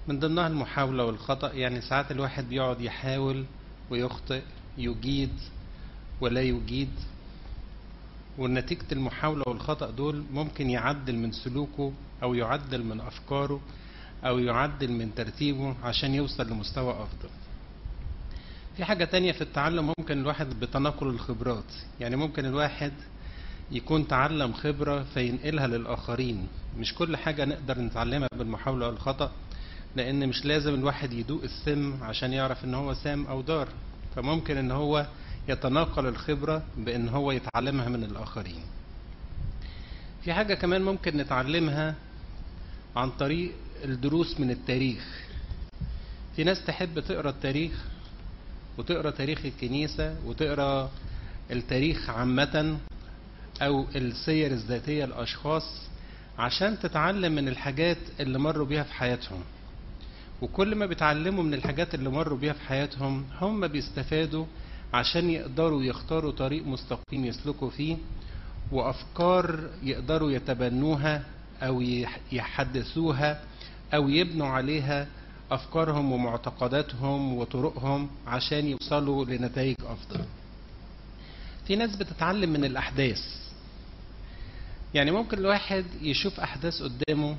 من ضمنها المحاولة والخطأ يعني ساعات الواحد بيقعد يحاول ويخطئ يجيد ولا يجيد ونتيجة المحاولة والخطأ دول ممكن يعدل من سلوكه أو يعدل من أفكاره أو يعدل من ترتيبه عشان يوصل لمستوى أفضل في حاجة تانية في التعلم ممكن الواحد بتناقل الخبرات يعني ممكن الواحد يكون تعلم خبرة فينقلها للآخرين مش كل حاجة نقدر نتعلمها بالمحاولة والخطأ لأن مش لازم الواحد يدوق السم عشان يعرف إن هو سام أو دار فممكن إن هو يتناقل الخبرة بإن هو يتعلمها من الآخرين في حاجة كمان ممكن نتعلمها عن طريق الدروس من التاريخ في ناس تحب تقرأ التاريخ وتقرأ تاريخ الكنيسة وتقرأ التاريخ عامة أو السير الذاتية لأشخاص عشان تتعلم من الحاجات اللي مروا بيها في حياتهم وكل ما بيتعلموا من الحاجات اللي مروا بيها في حياتهم هم بيستفادوا عشان يقدروا يختاروا طريق مستقيم يسلكوا فيه وأفكار يقدروا يتبنوها أو يحدثوها أو يبنوا عليها أفكارهم ومعتقداتهم وطرقهم عشان يوصلوا لنتائج أفضل في ناس بتتعلم من الأحداث يعني ممكن الواحد يشوف أحداث قدامه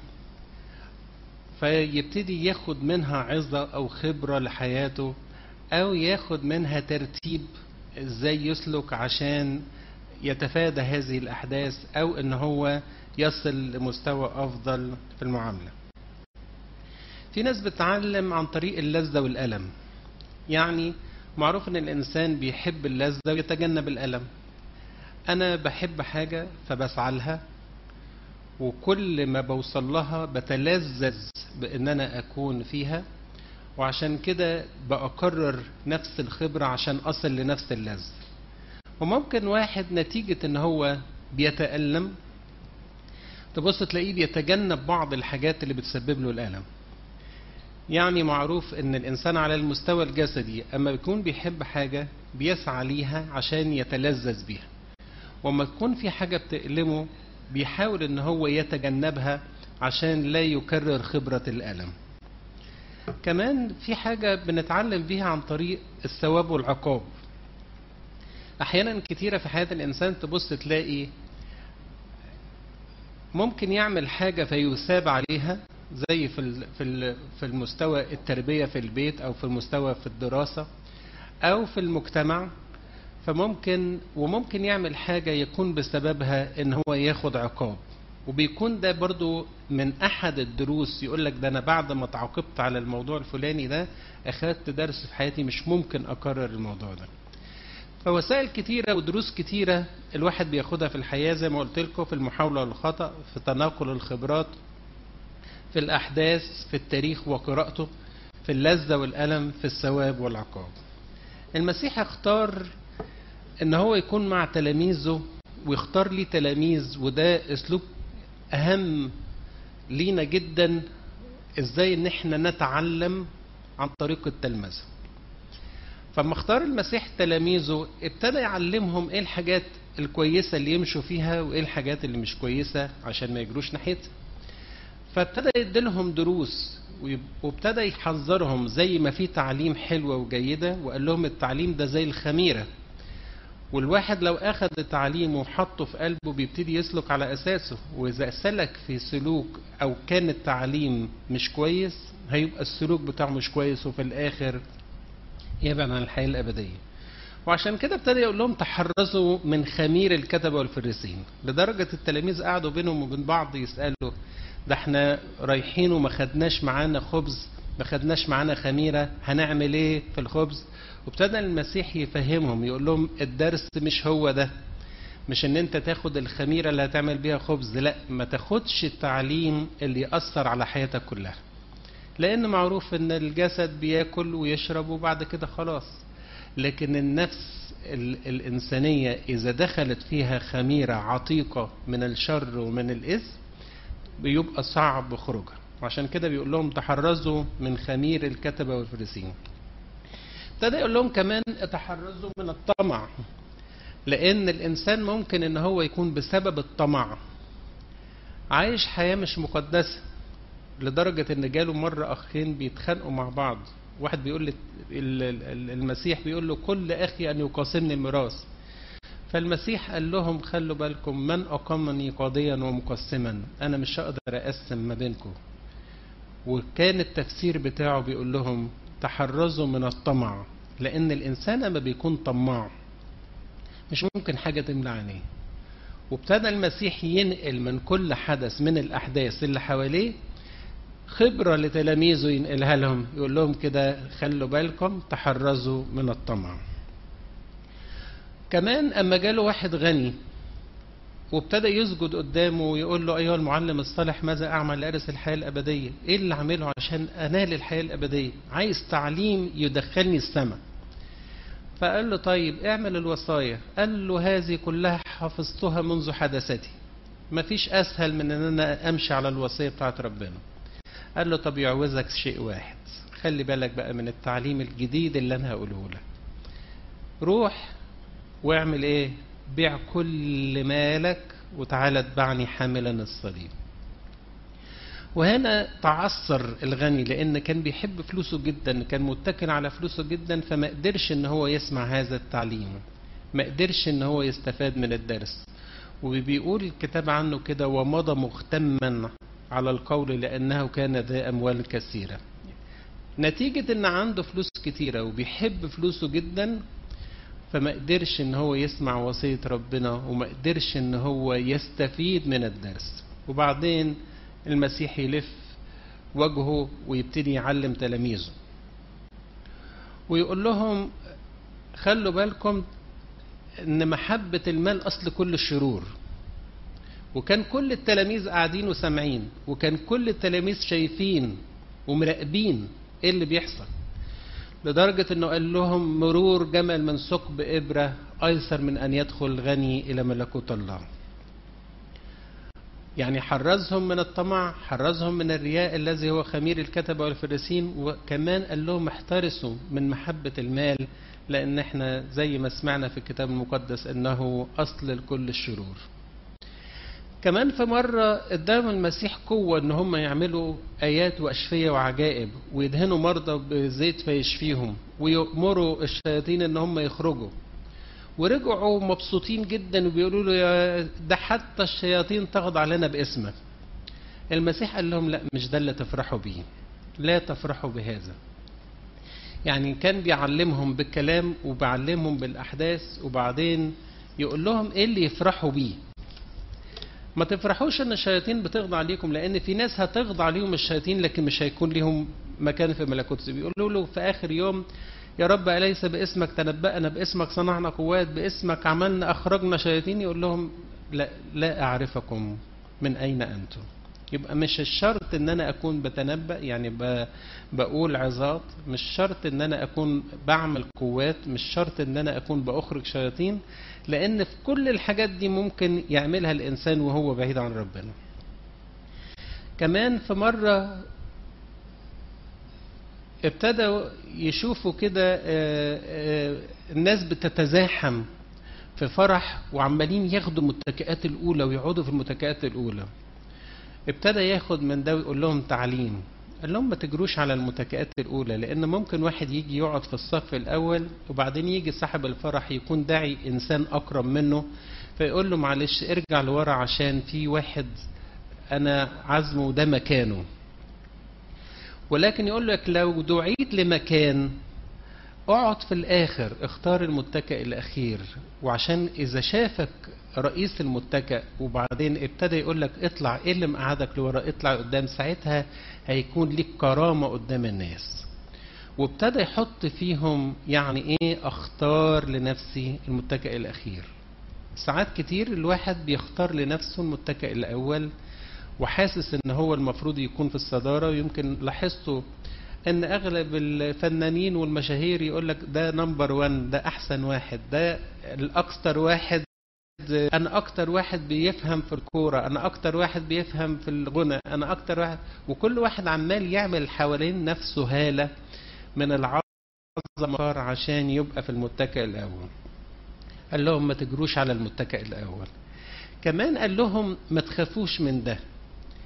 فيبتدي ياخد منها عظة أو خبرة لحياته أو ياخد منها ترتيب إزاي يسلك عشان يتفادى هذه الأحداث أو إن هو يصل لمستوى أفضل في المعاملة في ناس بتتعلم عن طريق اللذة والألم يعني معروف ان الانسان بيحب اللذة ويتجنب الألم انا بحب حاجة فبسعى لها وكل ما بوصل لها بتلذذ بان انا اكون فيها وعشان كده بأكرر نفس الخبرة عشان اصل لنفس اللذة وممكن واحد نتيجة ان هو بيتألم تبص تلاقيه بيتجنب بعض الحاجات اللي بتسبب له الألم يعني معروف ان الانسان على المستوى الجسدي اما بيكون بيحب حاجة بيسعى ليها عشان يتلذذ بيها وما تكون في حاجة بتألمه بيحاول ان هو يتجنبها عشان لا يكرر خبرة الألم كمان في حاجة بنتعلم بيها عن طريق الثواب والعقاب احيانا كتيرة في حياة الانسان تبص تلاقي ممكن يعمل حاجة فيثاب عليها زي في في في المستوى التربيه في البيت او في المستوى في الدراسه او في المجتمع فممكن وممكن يعمل حاجه يكون بسببها ان هو ياخد عقاب وبيكون ده برضو من احد الدروس يقول لك ده انا بعد ما تعاقبت على الموضوع الفلاني ده اخدت درس في حياتي مش ممكن اكرر الموضوع ده فوسائل كتيرة ودروس كتيرة الواحد بياخدها في الحياة زي ما قلت لكم في المحاولة والخطأ في تناقل الخبرات في الأحداث في التاريخ وقراءته في اللذة والألم في الثواب والعقاب المسيح اختار ان هو يكون مع تلاميذه ويختار لي تلاميذ وده اسلوب اهم لينا جدا ازاي ان احنا نتعلم عن طريق التلمذة فما اختار المسيح تلاميذه ابتدى يعلمهم ايه الحاجات الكويسة اللي يمشوا فيها وايه الحاجات اللي مش كويسة عشان ما يجروش ناحيتها فابتدى يديلهم دروس وابتدى يحذرهم زي ما في تعليم حلوة وجيدة وقال لهم التعليم ده زي الخميرة والواحد لو أخذ التعليم وحطه في قلبه بيبتدي يسلك على أساسه وإذا سلك في سلوك أو كان التعليم مش كويس هيبقى السلوك بتاعه مش كويس وفي الآخر يبعد عن الحياة الأبدية وعشان كده ابتدى يقول لهم تحرزوا من خمير الكتبة والفريسين لدرجة التلاميذ قعدوا بينهم وبين بعض يسألوا ده احنا رايحين وما خدناش معانا خبز ما خدناش معانا خميرة هنعمل ايه في الخبز وابتدى المسيح يفهمهم يقول لهم الدرس مش هو ده مش ان انت تاخد الخميرة اللي هتعمل بيها خبز لا ما تاخدش التعليم اللي يأثر على حياتك كلها لان معروف ان الجسد بياكل ويشرب وبعد كده خلاص لكن النفس الإنسانية إذا دخلت فيها خميرة عتيقة من الشر ومن الإثم بيبقى صعب خروجها وعشان كده بيقول لهم تحرزوا من خمير الكتبة والفريسين ابتدى يقول لهم كمان تحرزوا من الطمع لأن الإنسان ممكن إن هو يكون بسبب الطمع عايش حياة مش مقدسة لدرجة ان جاله مرة اخين بيتخانقوا مع بعض واحد بيقول لي المسيح بيقول له كل اخي ان يقاسمني الميراث فالمسيح قال لهم خلوا بالكم من اقامني قاضيا ومقسما انا مش هقدر اقسم ما بينكم وكان التفسير بتاعه بيقول لهم تحرزوا من الطمع لان الانسان لما بيكون طماع مش ممكن حاجه تملى عينيه وابتدى المسيح ينقل من كل حدث من الاحداث اللي حواليه خبره لتلاميذه ينقلها لهم يقول لهم كده خلوا بالكم تحرزوا من الطمع كمان اما جاله واحد غني وابتدى يسجد قدامه ويقول له ايها المعلم الصالح ماذا اعمل لارث الحياه الابديه؟ ايه اللي اعمله عشان انال الحياه الابديه؟ عايز تعليم يدخلني السماء. فقال له طيب اعمل الوصايا، قال له هذه كلها حفظتها منذ حدثتي. مفيش اسهل من ان انا امشي على الوصيه بتاعت ربنا. قال له طب يعوزك شيء واحد، خلي بالك بقى من التعليم الجديد اللي انا هقوله لك. روح واعمل ايه؟ بيع كل مالك وتعالى اتبعني حاملا الصليب وهنا تعثر الغني لان كان بيحب فلوسه جدا كان متكل على فلوسه جدا فما قدرش ان هو يسمع هذا التعليم ما قدرش ان هو يستفاد من الدرس وبيقول الكتاب عنه كده ومضى مختما على القول لانه كان ذا اموال كثيره نتيجه ان عنده فلوس كتيره وبيحب فلوسه جدا فما قدرش ان هو يسمع وصية ربنا وما قدرش ان هو يستفيد من الدرس وبعدين المسيح يلف وجهه ويبتدي يعلم تلاميذه ويقول لهم خلوا بالكم ان محبة المال اصل كل الشرور وكان كل التلاميذ قاعدين وسامعين وكان كل التلاميذ شايفين ومراقبين ايه اللي بيحصل لدرجة انه قال لهم مرور جمل من ثقب ابرة ايسر من ان يدخل غني الى ملكوت الله يعني حرزهم من الطمع حرزهم من الرياء الذي هو خمير الكتبة والفريسين وكمان قال لهم احترسوا من محبة المال لان احنا زي ما سمعنا في الكتاب المقدس انه اصل لكل الشرور كمان في مرة اداهم المسيح قوة ان هم يعملوا ايات واشفية وعجائب ويدهنوا مرضى بزيت فيشفيهم ويأمروا الشياطين ان هم يخرجوا ورجعوا مبسوطين جدا وبيقولوا له يا ده حتى الشياطين تخضع لنا باسمك المسيح قال لهم لا مش ده اللي تفرحوا بيه لا تفرحوا بهذا يعني كان بيعلمهم بالكلام وبيعلمهم بالاحداث وبعدين يقول لهم ايه اللي يفرحوا بيه ما تفرحوش ان الشياطين بتخضع ليكم لان في ناس هتخضع ليهم الشياطين لكن مش هيكون ليهم مكان في ملكوت بيقولوا له في اخر يوم يا رب اليس باسمك تنبأنا باسمك صنعنا قوات باسمك عملنا اخرجنا شياطين يقول لهم لا لا اعرفكم من اين انتم يبقى مش الشرط ان انا اكون بتنبأ يعني بقول عظات مش شرط ان انا اكون بعمل قوات مش شرط ان انا اكون باخرج شياطين لان في كل الحاجات دي ممكن يعملها الانسان وهو بعيد عن ربنا كمان في مرة ابتدوا يشوفوا كده الناس بتتزاحم في فرح وعمالين ياخدوا المتكئات الاولى ويقعدوا في المتكئات الاولى ابتدى ياخد من ده ويقول لهم تعليم قال لهم ما تجروش على المتكئات الأولى لأن ممكن واحد يجي يقعد في الصف الأول وبعدين يجي صاحب الفرح يكون داعي إنسان أقرب منه فيقول له معلش ارجع لورا عشان في واحد أنا عزمه ده مكانه ولكن يقول لك لو دعيت لمكان اقعد في الآخر اختار المتكئ الأخير وعشان إذا شافك رئيس المتكئ وبعدين ابتدى يقول لك اطلع ايه اللي مقعدك لورا اطلع قدام ساعتها هيكون ليك كرامة قدام الناس وابتدى يحط فيهم يعني ايه اختار لنفسي المتكئ الاخير ساعات كتير الواحد بيختار لنفسه المتكئ الاول وحاسس ان هو المفروض يكون في الصدارة ويمكن لاحظته ان اغلب الفنانين والمشاهير يقول لك ده نمبر وان ده احسن واحد ده الاكثر واحد انا اكتر واحد بيفهم في الكوره انا اكتر واحد بيفهم في الغنى انا اكتر واحد وكل واحد عمال يعمل حوالين نفسه هاله من العظمه عشان يبقى في المتكئ الاول قال لهم ما تجروش على المتكئ الاول كمان قال لهم ما تخافوش من ده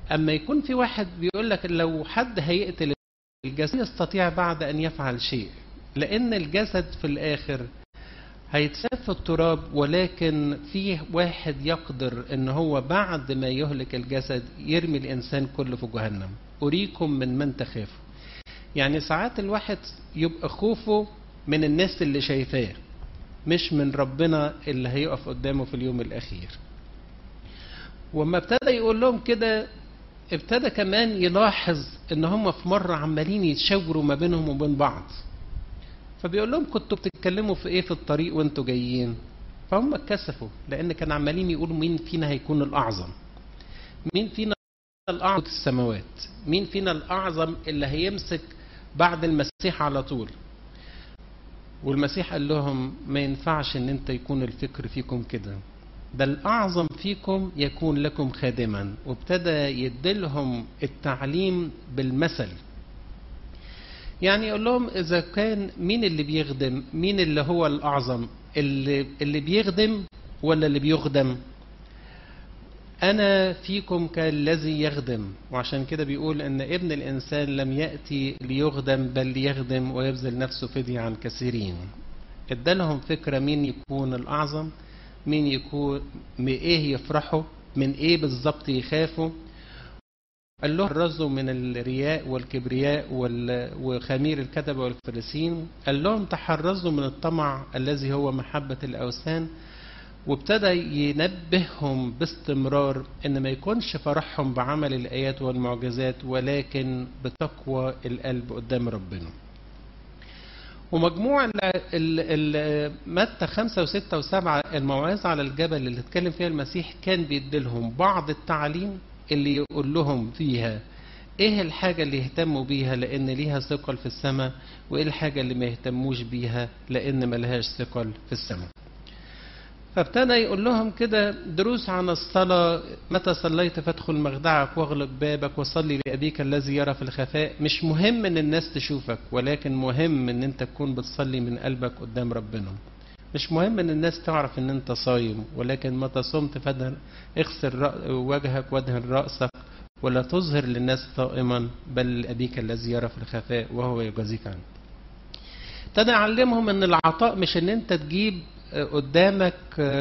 اما يكون في واحد بيقول لك لو حد هيقتل الجسد يستطيع بعد ان يفعل شيء لان الجسد في الاخر هيتساب في التراب ولكن فيه واحد يقدر ان هو بعد ما يهلك الجسد يرمي الانسان كله في جهنم اريكم من من تخافوا يعني ساعات الواحد يبقى خوفه من الناس اللي شايفاه مش من ربنا اللي هيقف قدامه في اليوم الاخير وما ابتدى يقول لهم كده ابتدى كمان يلاحظ ان هم في مره عمالين يتشاوروا ما بينهم وبين بعض فبيقول لهم كنتوا بتتكلموا في ايه في الطريق وانتوا جايين فهم اتكسفوا لان كانوا عمالين يقولوا مين فينا هيكون الاعظم مين فينا الاعظم في السماوات مين فينا الاعظم اللي هيمسك بعد المسيح على طول والمسيح قال لهم ما ينفعش ان انت يكون الفكر فيكم كده ده الأعظم فيكم يكون لكم خادما وابتدى يدلهم التعليم بالمثل يعني يقول لهم إذا كان مين اللي بيخدم مين اللي هو الأعظم اللي, اللي بيخدم ولا اللي بيخدم أنا فيكم كالذي يخدم وعشان كده بيقول أن ابن الإنسان لم يأتي ليخدم بل ليخدم ويبذل نفسه فدية عن كثيرين ادالهم فكرة مين يكون الأعظم مين يكون من ايه يفرحوا من ايه بالظبط يخافوا قال له حرزوا من الرياء والكبرياء وخمير الكتبة والفريسين قال لهم تحرزوا من الطمع الذي هو محبة الأوثان وابتدى ينبههم باستمرار ان ما يكونش فرحهم بعمل الآيات والمعجزات ولكن بتقوى القلب قدام ربنا ومجموع ال ال متى خمسة وستة وسبعة الموعظة على الجبل اللي اتكلم فيها المسيح كان بيديلهم بعض التعليم اللي يقول لهم فيها ايه الحاجة اللي يهتموا بيها لان ليها ثقل في السماء وايه الحاجة اللي ما يهتموش بيها لان ملهاش ثقل في السماء فابتدى يقول لهم كده دروس عن الصلاة متى صليت فادخل مخدعك واغلق بابك وصلي لأبيك الذي يرى في الخفاء مش مهم ان الناس تشوفك ولكن مهم ان انت تكون بتصلي من قلبك قدام ربنا مش مهم ان الناس تعرف ان انت صايم ولكن متى صمت فدهن اغسل وجهك وادهن رأسك ولا تظهر للناس صائما بل أبيك الذي يرى في الخفاء وهو يجازيك عنه ابتدى يعلمهم ان العطاء مش ان انت تجيب قدامك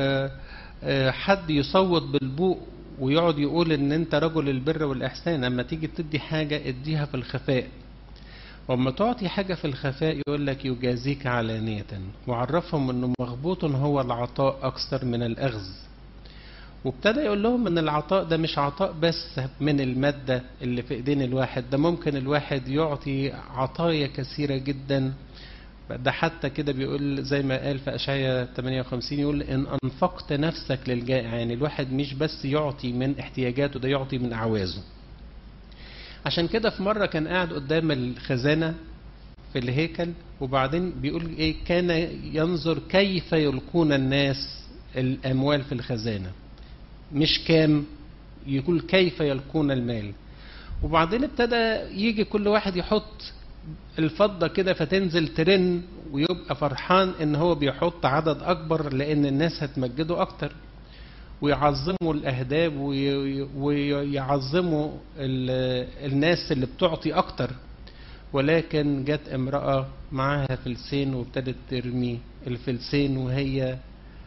حد يصوت بالبوق ويقعد يقول ان انت رجل البر والاحسان اما تيجي تدي حاجه اديها في الخفاء واما تعطي حاجه في الخفاء يقول لك يجازيك علانيه وعرفهم انه مغبوط هو العطاء اكثر من الاخذ وابتدى يقول لهم ان العطاء ده مش عطاء بس من الماده اللي في ايدين الواحد ده ممكن الواحد يعطي عطايا كثيره جدا ده حتى كده بيقول زي ما قال في أشعية 58 يقول إن أنفقت نفسك للجائع يعني الواحد مش بس يعطي من احتياجاته ده يعطي من أعوازه عشان كده في مرة كان قاعد قدام الخزانة في الهيكل وبعدين بيقول إيه كان ينظر كيف يلقون الناس الأموال في الخزانة مش كام يقول كيف يلقون المال وبعدين ابتدى يجي كل واحد يحط الفضة كده فتنزل ترن ويبقى فرحان ان هو بيحط عدد اكبر لان الناس هتمجده اكتر ويعظموا الاهداب ويعظموا الناس اللي بتعطي اكتر ولكن جت امرأة معاها فلسين وابتدت ترمي الفلسين وهي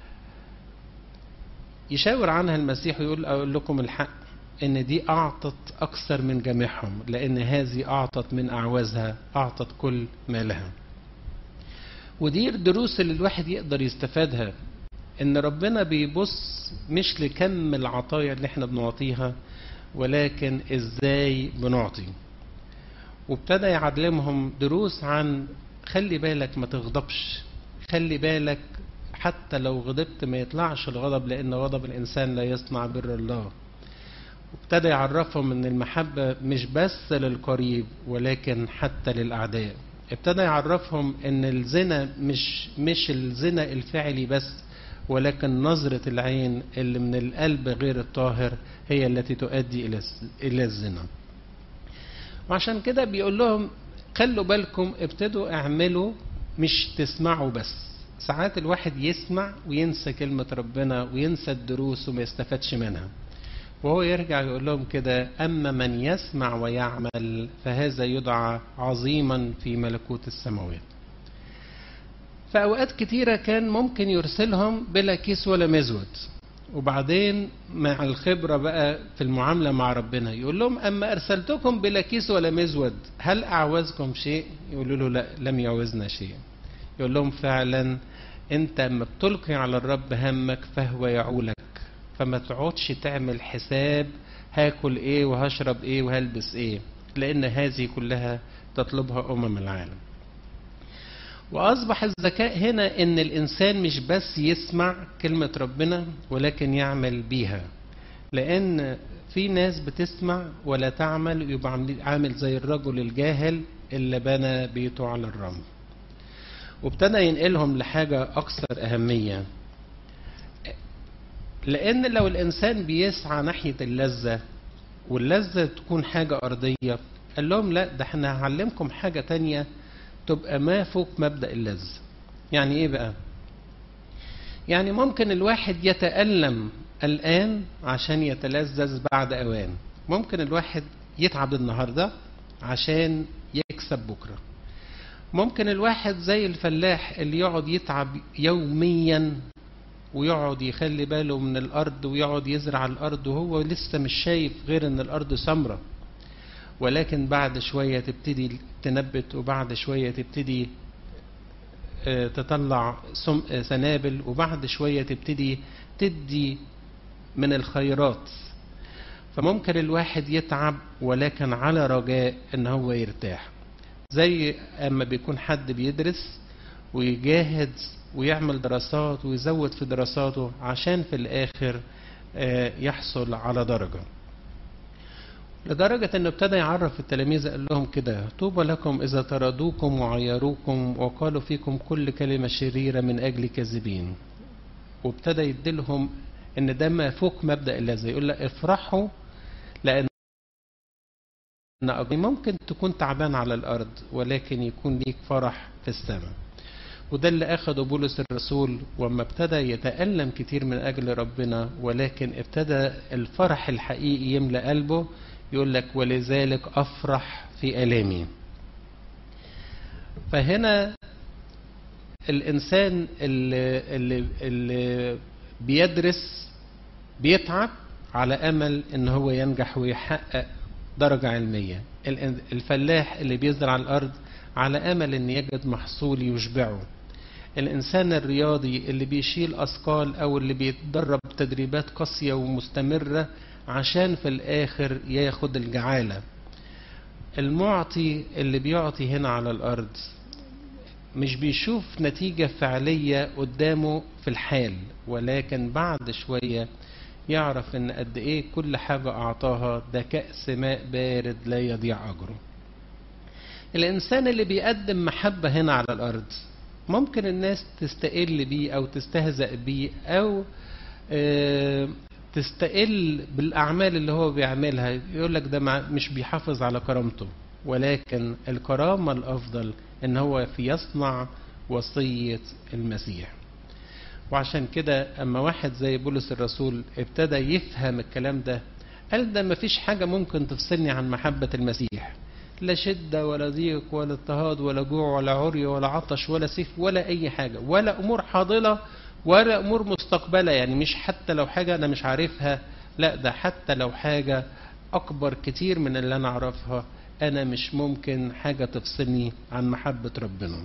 يشاور عنها المسيح ويقول اقول لكم الحق ان دي اعطت اكثر من جميعهم لان هذه اعطت من اعوازها اعطت كل مالها ودي الدروس اللي الواحد يقدر يستفادها ان ربنا بيبص مش لكم العطايا اللي احنا بنعطيها ولكن ازاي بنعطي وابتدى يعلمهم دروس عن خلي بالك ما تغضبش خلي بالك حتى لو غضبت ما يطلعش الغضب لان غضب الانسان لا يصنع بر الله وابتدى يعرفهم ان المحبة مش بس للقريب ولكن حتى للأعداء ابتدى يعرفهم ان الزنا مش مش الزنا الفعلي بس ولكن نظرة العين اللي من القلب غير الطاهر هي التي تؤدي إلى إلى الزنا. وعشان كده بيقول لهم خلوا بالكم ابتدوا اعملوا مش تسمعوا بس. ساعات الواحد يسمع وينسى كلمة ربنا وينسى الدروس وما يستفادش منها. وهو يرجع يقول لهم كده أما من يسمع ويعمل فهذا يدعى عظيما في ملكوت السماوات في أوقات كتيرة كان ممكن يرسلهم بلا كيس ولا مزود وبعدين مع الخبرة بقى في المعاملة مع ربنا يقول لهم أما أرسلتكم بلا كيس ولا مزود هل أعوزكم شيء يقولوا له لا لم يعوزنا شيء يقول لهم فعلا أنت أما بتلقي على الرب همك فهو يعولك فما تقعدش تعمل حساب هاكل ايه وهشرب ايه وهلبس ايه لان هذه كلها تطلبها امم العالم واصبح الذكاء هنا ان الانسان مش بس يسمع كلمة ربنا ولكن يعمل بيها لان في ناس بتسمع ولا تعمل يبقى عامل زي الرجل الجاهل اللي بنى بيته على الرمل وابتدى ينقلهم لحاجة أكثر أهمية لأن لو الإنسان بيسعى ناحية اللذة واللذة تكون حاجة أرضية قال لهم لا ده احنا هعلمكم حاجة تانية تبقى ما فوق مبدأ اللذة يعني ايه بقى يعني ممكن الواحد يتألم الآن عشان يتلذذ بعد أوان ممكن الواحد يتعب النهاردة عشان يكسب بكرة ممكن الواحد زي الفلاح اللي يقعد يتعب يوميا ويقعد يخلي باله من الأرض ويقعد يزرع الأرض وهو لسه مش شايف غير إن الأرض سمرة ولكن بعد شوية تبتدي تنبت وبعد شوية تبتدي تطلع سنابل وبعد شوية تبتدي تدي من الخيرات فممكن الواحد يتعب ولكن على رجاء ان هو يرتاح زي اما بيكون حد بيدرس ويجاهد ويعمل دراسات ويزود في دراساته عشان في الاخر يحصل على درجة لدرجة انه ابتدى يعرف التلاميذ قال لهم كده طوبى لكم اذا طردوكم وعيروكم وقالوا فيكم كل كلمة شريرة من اجل كاذبين وابتدى يديلهم ان ده ما فوق مبدأ اللذة يقول لك افرحوا لان ممكن تكون تعبان على الارض ولكن يكون ليك فرح في السماء وده اللي اخده بولس الرسول وما ابتدى يتألم كتير من اجل ربنا ولكن ابتدى الفرح الحقيقي يملى قلبه يقول لك ولذلك افرح في الامي فهنا الانسان اللي, اللي, اللي بيدرس بيتعب على امل ان هو ينجح ويحقق درجة علمية الفلاح اللي بيزرع الارض على امل ان يجد محصول يشبعه الانسان الرياضي اللي بيشيل اثقال او اللي بيتدرب تدريبات قاسية ومستمرة عشان في الاخر ياخد الجعالة المعطي اللي بيعطي هنا على الارض مش بيشوف نتيجة فعلية قدامه في الحال ولكن بعد شوية يعرف ان قد ايه كل حاجة اعطاها ده كأس ماء بارد لا يضيع اجره الانسان اللي بيقدم محبة هنا على الارض ممكن الناس تستقل بيه او تستهزأ بيه او اه تستقل بالاعمال اللي هو بيعملها يقول لك ده مش بيحافظ على كرامته ولكن الكرامة الافضل ان هو في يصنع وصية المسيح وعشان كده اما واحد زي بولس الرسول ابتدى يفهم الكلام ده قال ده مفيش حاجة ممكن تفصلني عن محبة المسيح لا شدة ولا ضيق ولا اضطهاد ولا جوع ولا عري ولا عطش ولا سيف ولا أي حاجة ولا أمور حاضلة ولا أمور مستقبلة يعني مش حتى لو حاجة أنا مش عارفها لا ده حتى لو حاجة أكبر كتير من اللي أنا أعرفها أنا مش ممكن حاجة تفصلني عن محبة ربنا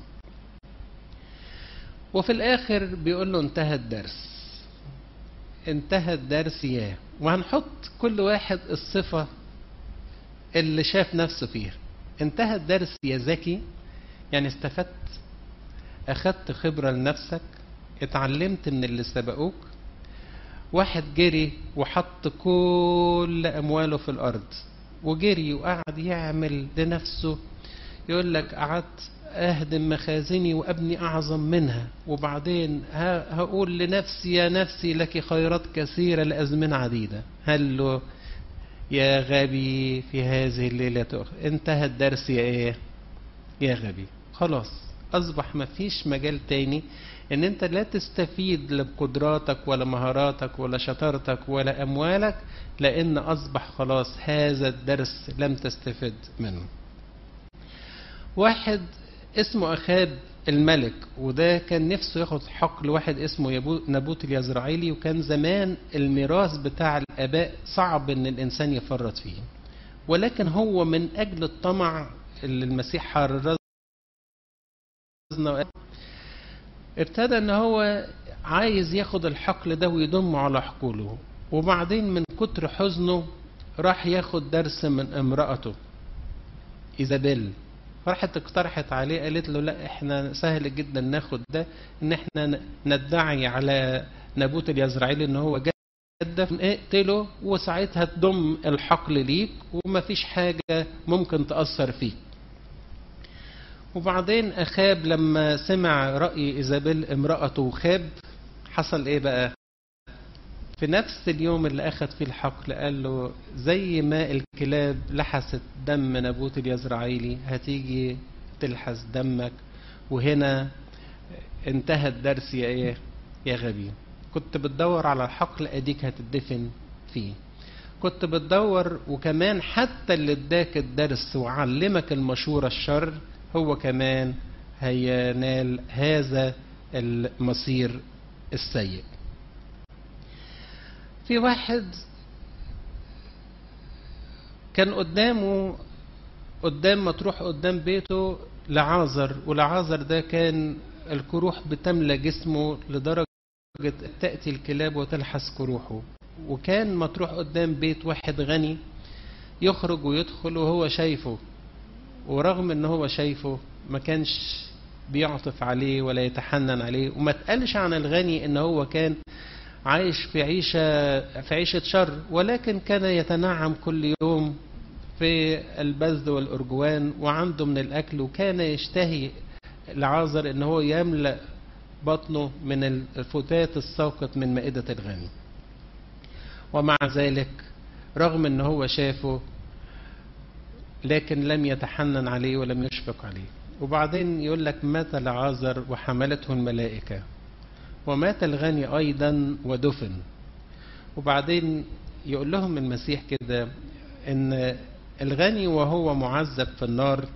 وفي الآخر بيقول له انتهى الدرس انتهى الدرس ياه وهنحط كل واحد الصفة اللي شاف نفسه فيها انتهى الدرس يا ذكي يعني استفدت أخدت خبرة لنفسك اتعلمت من اللي سبقوك واحد جري وحط كل أمواله في الأرض وجري وقعد يعمل لنفسه يقول لك قعدت أهدم مخازني وأبني أعظم منها وبعدين هقول لنفسي يا نفسي لك خيرات كثيرة لأزمنة عديدة هل له يا غبي في هذه الليلة انتهى الدرس يا ايه يا غبي خلاص أصبح مفيش مجال تاني إن أنت لا تستفيد لا بقدراتك ولا مهاراتك ولا شطارتك ولا أموالك لأن أصبح خلاص هذا الدرس لم تستفد منه واحد اسمه أخاب الملك وده كان نفسه ياخد حق لواحد اسمه نبوت اليزرعيلي وكان زمان الميراث بتاع الآباء صعب إن الإنسان يفرط فيه ولكن هو من أجل الطمع اللي المسيح حررنا ابتدى ان هو عايز ياخد الحقل ده ويضمه على حقوله وبعدين من كتر حزنه راح ياخد درس من امرأته ايزابيل راحت اقترحت عليه قالت له لا احنا سهل جدا ناخد ده ان احنا ندعي على نبوت اليزرعيلي ان هو جدف اقتله وساعتها تضم الحقل ليك ومفيش حاجة ممكن تأثر فيك وبعدين أخاب لما سمع رأي إيزابيل امرأته خاب حصل إيه بقى في نفس اليوم اللي أخذ فيه الحقل قال له زي ما الكلاب لحست دم نبوت اليزرعيلي هتيجي تلحس دمك وهنا انتهى الدرس يا ايه يا غبي كنت بتدور على الحقل اديك هتدفن فيه كنت بتدور وكمان حتى اللي اداك الدرس وعلمك المشورة الشر هو كمان هينال هذا المصير السيء في واحد كان قدامه قدام ما تروح قدام بيته لعازر ولعازر ده كان الكروح بتملى جسمه لدرجة تأتي الكلاب وتلحس كروحه وكان ما تروح قدام بيت واحد غني يخرج ويدخل وهو شايفه ورغم ان هو شايفه ما كانش بيعطف عليه ولا يتحنن عليه وما تقالش عن الغني ان هو كان عايش في عيشة في عيشة شر ولكن كان يتنعم كل يوم في البذل والأرجوان وعنده من الأكل وكان يشتهي العازر ان هو يملأ بطنه من الفتات الساقط من مائدة الغني ومع ذلك رغم ان هو شافه لكن لم يتحنن عليه ولم يشفق عليه وبعدين يقول لك مات لعازر وحملته الملائكة ومات الغني أيضا ودفن وبعدين يقول لهم المسيح كده ان الغني وهو معذب في النار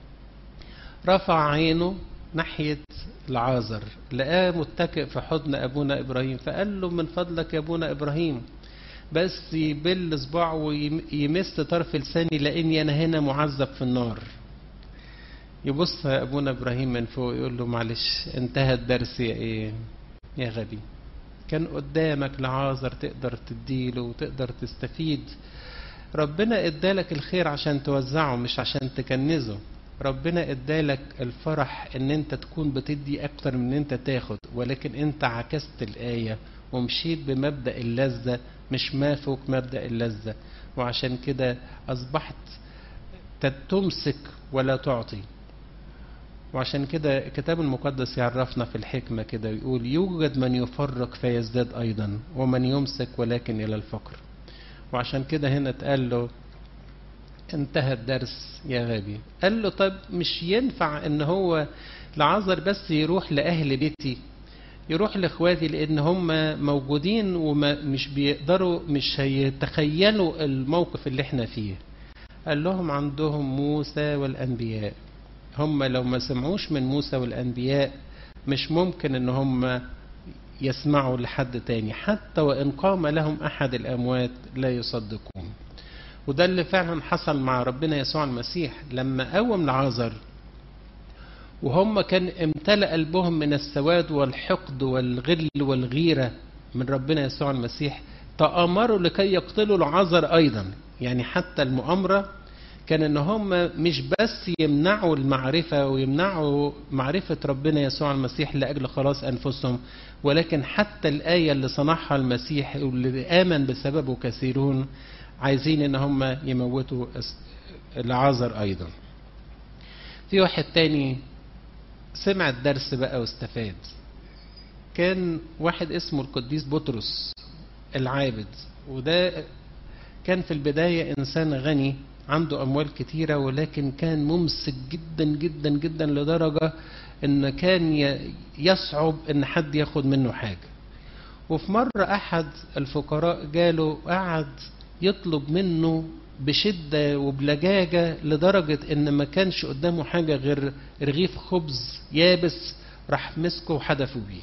رفع عينه ناحية العازر لقاه متكئ في حضن أبونا إبراهيم فقال له من فضلك يا أبونا إبراهيم بس يبل صباعه ويمس طرف لساني لاني انا هنا معذب في النار يبص ابونا ابراهيم من فوق يقول له معلش انتهى الدرس يا ايه يا غبي كان قدامك لعازر تقدر تديله وتقدر تستفيد ربنا ادالك الخير عشان توزعه مش عشان تكنزه ربنا ادالك الفرح ان انت تكون بتدي اكتر من ان انت تاخد ولكن انت عكست الايه ومشيت بمبدا اللذه مش ما فوق مبدا اللذه وعشان كده اصبحت تمسك ولا تعطي وعشان كده الكتاب المقدس يعرفنا في الحكمه كده يقول يوجد من يفرق فيزداد ايضا ومن يمسك ولكن الى الفقر وعشان كده هنا اتقال له انتهى الدرس يا غبي قال له طب مش ينفع ان هو لعذر بس يروح لاهل بيتي يروح لاخواتي لان هم موجودين ومش بيقدروا مش هيتخيلوا الموقف اللي احنا فيه قال لهم عندهم موسى والانبياء هم لو ما سمعوش من موسى والانبياء مش ممكن ان هم يسمعوا لحد تاني حتى وان قام لهم احد الاموات لا يصدقون وده اللي فعلا حصل مع ربنا يسوع المسيح لما قوم لعازر وهم كان امتلأ قلبهم من السواد والحقد والغل والغيرة من ربنا يسوع المسيح تآمروا لكي يقتلوا العذر أيضا يعني حتى المؤامرة كان ان هم مش بس يمنعوا المعرفة ويمنعوا معرفة ربنا يسوع المسيح لأجل خلاص أنفسهم ولكن حتى الآية اللي صنعها المسيح واللي آمن بسببه كثيرون عايزين ان هم يموتوا العازر ايضا في واحد تاني سمع الدرس بقى واستفاد كان واحد اسمه القديس بطرس العابد وده كان في البداية إنسان غني عنده أموال كتيرة ولكن كان ممسك جدا جدا جدا لدرجة ان كان ي- يصعب ان حد ياخد منه حاجة وفي مرة احد الفقراء جاله قعد يطلب منه بشدة وبلجاجة لدرجة ان ما كانش قدامه حاجة غير رغيف خبز يابس راح مسكه وحدفه بيه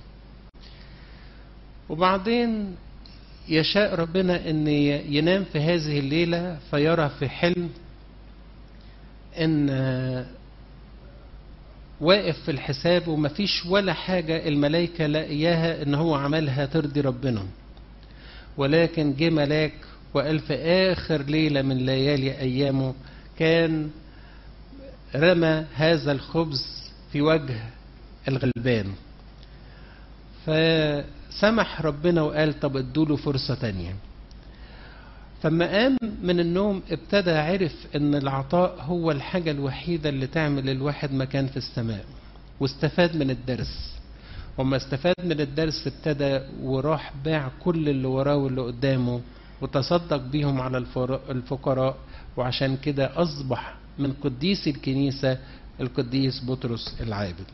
وبعدين يشاء ربنا ان ينام في هذه الليلة فيرى في حلم ان واقف في الحساب ومفيش ولا حاجة الملائكة لاقياها ان هو عملها ترضي ربنا ولكن جه ملاك وقال في اخر ليلة من ليالي ايامه كان رمى هذا الخبز في وجه الغلبان فسمح ربنا وقال طب ادوله فرصة تانية فما قام من النوم ابتدى عرف ان العطاء هو الحاجة الوحيدة اللي تعمل الواحد مكان في السماء واستفاد من الدرس وما استفاد من الدرس ابتدى وراح باع كل اللي وراه واللي قدامه وتصدق بيهم على الفر- الفقراء وعشان كده أصبح من قديس الكنيسة القديس بطرس العابد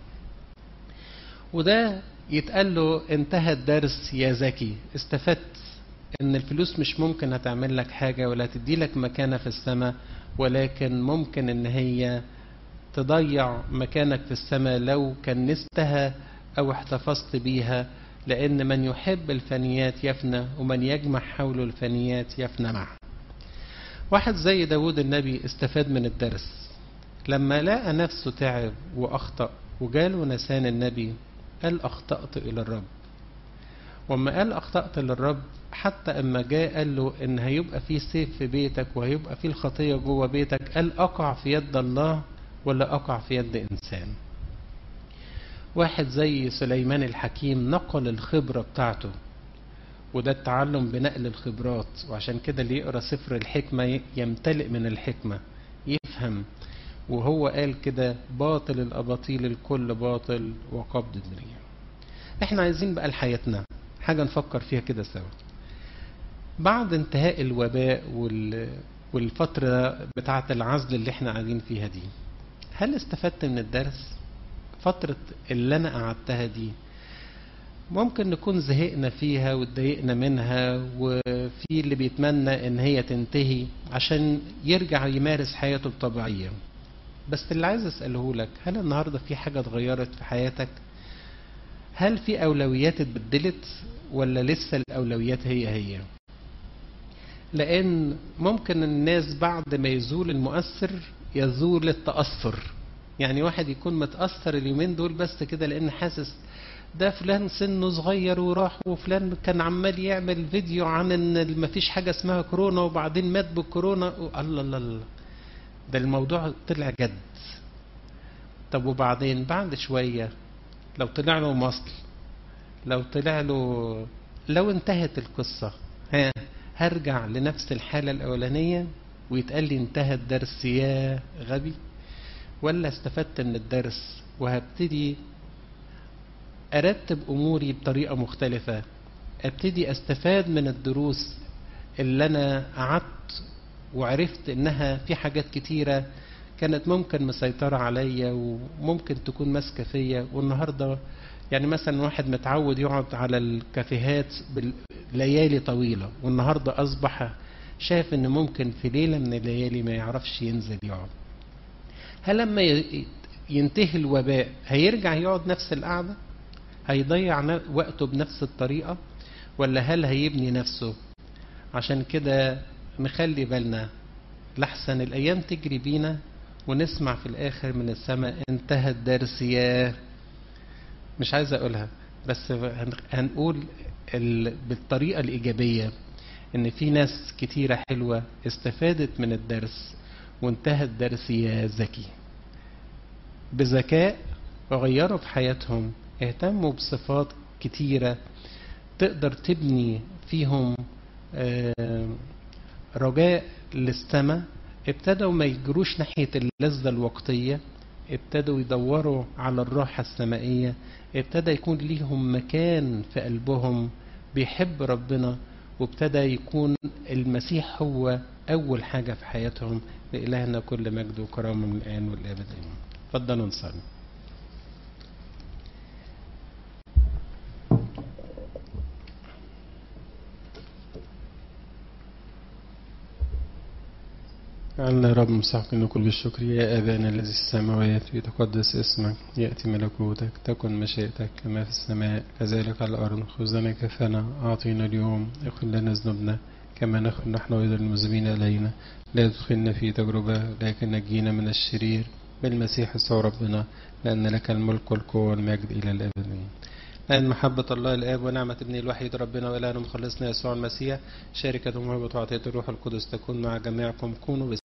وده يتقال له انتهى الدرس يا ذكي استفدت ان الفلوس مش ممكن هتعمل لك حاجة ولا تدي لك مكانة في السماء ولكن ممكن ان هي تضيع مكانك في السماء لو كنستها او احتفظت بيها لان من يحب الفنيات يفنى ومن يجمع حوله الفنيات يفنى معه واحد زي داود النبي استفاد من الدرس لما لقى نفسه تعب واخطأ وجاله نسان النبي قال اخطأت الى الرب وما قال اخطأت للرب حتى اما جاء قال له ان هيبقى في سيف في بيتك وهيبقى في الخطية جوه بيتك قال اقع في يد الله ولا اقع في يد انسان واحد زي سليمان الحكيم نقل الخبرة بتاعته وده التعلم بنقل الخبرات وعشان كده اللي يقرا سفر الحكمة يمتلئ من الحكمة يفهم وهو قال كده باطل الأباطيل الكل باطل وقبض الدنيا احنا عايزين بقى لحياتنا حاجة نفكر فيها كده سوا بعد انتهاء الوباء وال... والفترة بتاعة العزل اللي احنا قاعدين فيها دي هل استفدت من الدرس فترة اللي انا قعدتها دي ممكن نكون زهقنا فيها واتضايقنا منها وفي اللي بيتمنى ان هي تنتهي عشان يرجع يمارس حياته بطبيعية بس اللي عايز اسأله لك هل النهاردة في حاجة اتغيرت في حياتك هل في اولويات اتبدلت ولا لسه الاولويات هي هي لان ممكن الناس بعد ما يزول المؤثر يزول التأثر يعني واحد يكون متأثر اليومين دول بس كده لان حاسس ده فلان سنه صغير وراح وفلان كان عمال يعمل فيديو عن ان مفيش حاجة اسمها كورونا وبعدين مات بالكورونا الله الله الله ده الموضوع طلع جد طب وبعدين بعد شوية لو طلع له مصل لو طلع له لو انتهت القصة ها هرجع لنفس الحالة الأولانية ويتقال لي انتهى الدرس يا غبي ولا استفدت من الدرس وهبتدي أرتب أموري بطريقة مختلفة أبتدي أستفاد من الدروس اللي أنا قعدت وعرفت إنها في حاجات كتيرة كانت ممكن مسيطرة عليا وممكن تكون ماسكة فيا والنهاردة يعني مثلا واحد متعود يقعد على الكافيهات ليالي طويلة والنهاردة أصبح شاف إن ممكن في ليلة من الليالي ما يعرفش ينزل يقعد هل لما ينتهي الوباء هيرجع يقعد نفس القعدة هيضيع وقته بنفس الطريقة ولا هل هيبني نفسه عشان كده نخلي بالنا لحسن الأيام تجري بينا ونسمع في الآخر من السماء انتهى الدرس يا مش عايز أقولها بس هنقول بالطريقة الإيجابية إن في ناس كتيرة حلوة استفادت من الدرس وانتهى الدرس يا ذكي بذكاء وغيروا في حياتهم اهتموا بصفات كتيرة تقدر تبني فيهم رجاء للسماء ابتدوا ما يجروش ناحية اللذة الوقتية ابتدوا يدوروا على الراحة السمائية ابتدى يكون ليهم مكان في قلبهم بيحب ربنا وابتدى يكون المسيح هو أول حاجة في حياتهم لإلهنا كل مجد وكرامة من الآن والأبد آمين. اتفضلوا نصلي جعلنا يا رب مستحقين نقول بالشكر يا أبانا الذي في السماوات يتقدس اسمك يأتي ملكوتك تكن مشيئتك كما في السماء كذلك على الأرض خذنا كفنا أعطينا اليوم اغفر لنا ذنوبنا كما نغفر نحن أيضا المذنبين إلينا لا تدخلنا في تجربة لكن نجينا من الشرير بالمسيح يسوع ربنا لأن لك الملك والقوة والمجد إلى الأبدين لأن محبة الله الآب ونعمة ابنه الوحيد ربنا وإلهنا مخلصنا يسوع المسيح شركة ومهبة وعطية الروح القدس تكون مع جميعكم كونوا